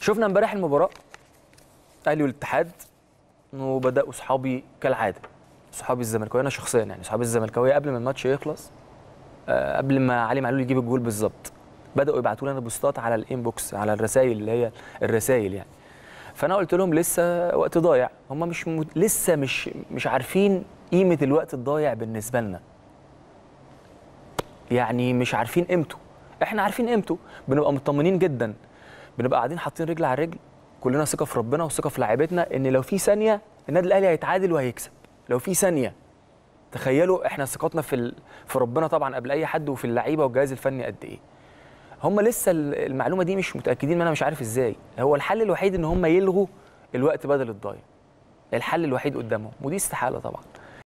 شفنا امبارح المباراه الاهلي والاتحاد وبداوا اصحابي كالعاده صحابي الزملكاويه انا شخصيا يعني صحابي الزملكاويه قبل ما الماتش يخلص آه، قبل ما علي معلول يجيب الجول بالظبط بداوا يبعتوا لي انا بوستات على الانبوكس على الرسائل اللي هي الرسائل يعني فانا قلت لهم لسه وقت ضايع هم مش م... لسه مش مش عارفين قيمه الوقت الضايع بالنسبه لنا يعني مش عارفين قيمته احنا عارفين قيمته بنبقى مطمنين جدا بنبقى قاعدين حاطين رجل على رجل كلنا ثقه في ربنا وثقه في لاعيبتنا ان لو في ثانيه النادي الاهلي هيتعادل وهيكسب لو في ثانيه تخيلوا احنا ثقتنا في ال... في ربنا طبعا قبل اي حد وفي اللعيبه والجهاز الفني قد ايه هم لسه ال- المعلومه دي مش متاكدين منها مش عارف ازاي هو الحل الوحيد ان هم يلغوا الوقت بدل الضايع الحل الوحيد قدامهم ودي استحاله طبعا